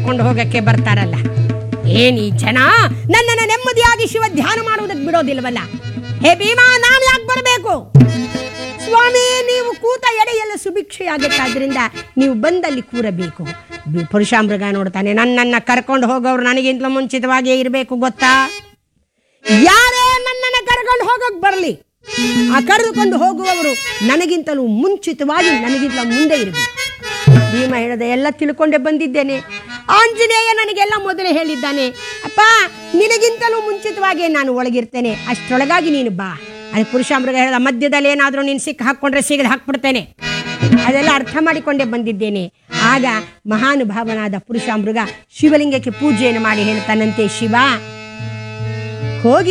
ಕರ್ಕೊಂಡು ಹೋಗಕ್ಕೆ ಬರ್ತಾರಲ್ಲ ಏನ್ ಈ ಜನ ನನ್ನನ್ನು ನೆಮ್ಮದಿಯಾಗಿ ಶಿವ ಧ್ಯಾನ ಮಾಡುವುದಕ್ಕೆ ಬಿಡೋದಿಲ್ವಲ್ಲ ಹೇ ಭೀಮಾ ನಾನು ಯಾಕೆ ಬರಬೇಕು ಸ್ವಾಮಿ ನೀವು ಕೂತ ಎಡೆಯೆಲ್ಲ ಸುಭಿಕ್ಷೆಯಾಗುತ್ತಾದ್ರಿಂದ ನೀವು ಬಂದಲ್ಲಿ ಕೂರಬೇಕು ಬಿ- ಪುರುಷಾಮೃಗ ನೋಡ್ತಾನೆ ನನ್ನನ್ನ ಕರ್ಕೊಂಡು ಹೋಗೋರು ನನಗಿಂತಲೂ ಮುಂಚಿತವಾಗಿಯೇ ಇರಬೇಕು ಗೊತ್ತಾ ಯಾರೇ ನನ್ನನ್ನು ಕರ್ಕೊಂಡು ಹೋಗೋಕ್ ಬರಲಿ ಆ ಕರೆದುಕೊಂಡು ಹೋಗುವವರು ನನಗಿಂತಲೂ ಮುಂಚಿತವಾಗಿ ನನಗಿಂತ ಮುಂದೆ ಇರಬೇಕು ಭೀಮ ಹೇಳಿದ ಎಲ್ಲ ತಿಳ್ಕೊಂಡೇ ಬಂದಿದ್ದೇನೆ ಆಂಜನೇಯ ನನಗೆಲ್ಲ ಮೊದಲೇ ಹೇಳಿದ್ದಾನೆ ಅಪ್ಪ ನಿನಗಿಂತಲೂ ಮುಂಚಿತವಾಗಿ ನಾನು ಒಳಗಿರ್ತೇನೆ ಅಷ್ಟರೊಳಗಾಗಿ ನೀನು ಬಾ ಅದು ಪುರುಷಾಮೃಗ ಹೇಳಿದ ಮಧ್ಯದಲ್ಲಿ ಏನಾದರೂ ನೀನು ಸಿಕ್ಕ ಹಾಕ್ಕೊಂಡ್ರೆ ಸಿಗದು ಹಾಕ್ಬಿಡ್ತೇನೆ ಅದೆಲ್ಲ ಅರ್ಥ ಮಾಡಿಕೊಂಡೇ ಬಂದಿದ್ದೇನೆ ಆಗ ಮಹಾನುಭಾವನಾದ ಪುರುಷಾಮೃಗ ಶಿವಲಿಂಗಕ್ಕೆ ಪೂಜೆಯನ್ನು ಮಾಡಿ ಹೇಳ್ತಾನಂತೆ ಶಿವ ಹೋಗಿ